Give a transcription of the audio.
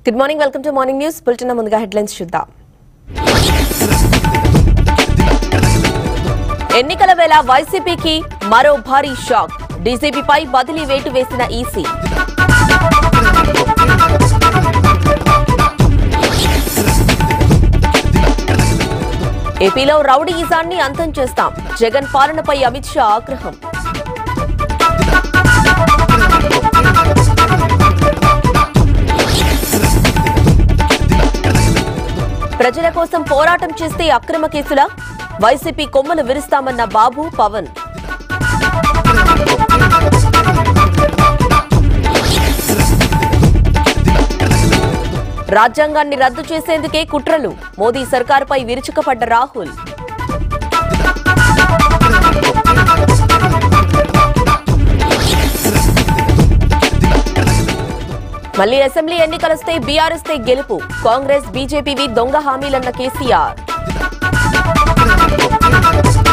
good morning welcome to morning news bulletin ముందుగా headlines చూద్దాం ఎన్నికల వేళ వైసీపీకి మరో భారీ షాక్ డీజీపీపై బదిలీ వేటు వేసిన ఈసీ ఏపీలో రౌడీయిజాన్ని అంతం చేస్తాం జగన్ పాలనపై అమిత్ షా ఆగ్రహం ప్రజల కోసం పోరాటం చేస్తే అక్రమ కేసుల వైసీపీ కొమ్మలు విరుస్తామన్న బాబు పవన్ రాజ్యాంగాన్ని రద్దు చేసేందుకే కుట్రలు మోదీ సర్కారుపై విరుచుకపడ్డ రాహుల్ మళ్లీ అసెంబ్లీ ఎన్నికలొస్తే బీఆర్ఎస్ తే గెలుపు కాంగ్రెస్ బీజేపీవి దొంగ హామీలన్న కేసీఆర్